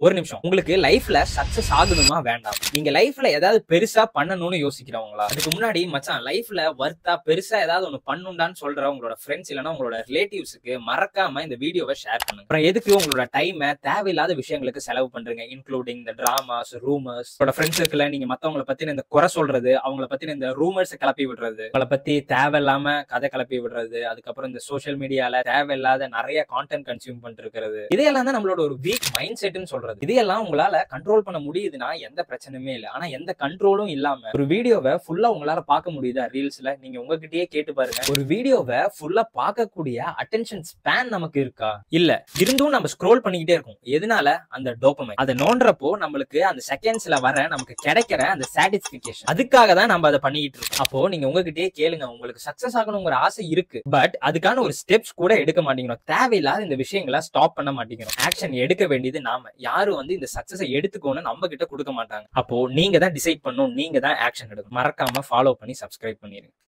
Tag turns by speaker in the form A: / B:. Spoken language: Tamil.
A: ஒரு நிமிஷம் உங்களுக்கு லைஃப்ல சக்சஸ் ஆகணுமா வேண்டாம் நீங்க லைஃப்ல ஏதாவது பெருசா பண்ணணும்னு யோசிக்கிறவங்களா அதுக்கு முன்னாடி மச்சான் லைஃப்ல வர்த்தா பெருசா ஏதாவது ஒண்ணு பண்ணுண்டான்னு சொல்ற உங்களோட ஃப்ரெண்ட்ஸ் இல்லைன்னா உங்களோட ரிலேட்டிவ்ஸ்க்கு மறக்காம இந்த வீடியோவை ஷேர் பண்ணுங்க அப்புறம் எதுக்கு உங்களோட டைமை தேவையில்லாத விஷயங்களுக்கு செலவு பண்றீங்க இன்க்ளூடிங் இந்த டிராமாஸ் ரூமர்ஸ் உங்களோட ஃப்ரெண்ட்ஸ் இருக்குல்ல நீங்க மத்தவங்களை பத்தின இந்த குறை சொல்றது அவங்கள பத்தின இந்த ரூமர்ஸ் கிளப்பி விடுறது உங்களை பத்தி தேவையில்லாம கதை கிளப்பி விடுறது அதுக்கப்புறம் இந்த சோஷியல் மீடியால தேவையில்லாத நிறைய கான்டென்ட் கன்சியூம் பண்ணிட்டு இருக்கிறது இதையெல்லாம் தான் நம்மளோட ஒரு வீக் மைண்ட் செட்னு சொல்றது இதையெல்லாம் உங்களால கண்ட்ரோல் பண்ண முடியுதுன்னா எந்த பிரச்சனையுமே இல்லை ஆனா எந்த கண்ட்ரோலும் இல்லாம ஒரு வீடியோவை ஃபுல்லா உங்களால பார்க்க முடியுதா ரீல்ஸ்ல நீங்க உங்ககிட்டயே கேட்டு பாருங்க ஒரு வீடியோவை ஃபுல்லா பார்க்கக்கூடிய அட்டென்ஷன் ஸ்பேன் நமக்கு இருக்கா இல்ல இருந்தும் நம்ம ஸ்க்ரோல் பண்ணிக்கிட்டே இருக்கும் எதனால அந்த டோப்பமை அதை நோண்டுறப்போ நம்மளுக்கு அந்த செகண்ட்ஸ்ல வர நமக்கு கிடைக்கிற அந்த சாட்டிஸ்பிகேஷன் அதுக்காக தான் நம்ம அதை பண்ணிக்கிட்டு இருக்கோம் அப்போ நீங்க உங்ககிட்டயே கேளுங்க உங்களுக்கு சக்சஸ் ஆகணுங்கிற ஆசை இருக்கு பட் அதுக்கான ஒரு ஸ்டெப்ஸ் கூட எடுக்க மாட்டேங்கிறோம் தேவையில்லாத இந்த விஷயங்களை ஸ்டாப் பண்ண மாட்டேங்கிறோம் ஆக்ஷன் எடுக்க வேண்டியது நாம யாரும் வந்து இந்த சக்சஸை எடுத்துக்கோன்னு நம்ம கிட்ட கொடுக்க மாட்டாங்க அப்போ நீங்க தான் டிசைட் பண்ணணும் நீங்க தான் ஆக்ஷன் எடுக்கணும் மறக்காம ஃபாலோ பண்ணி சப்ஸ்கிரைப் பண்ணிருங்க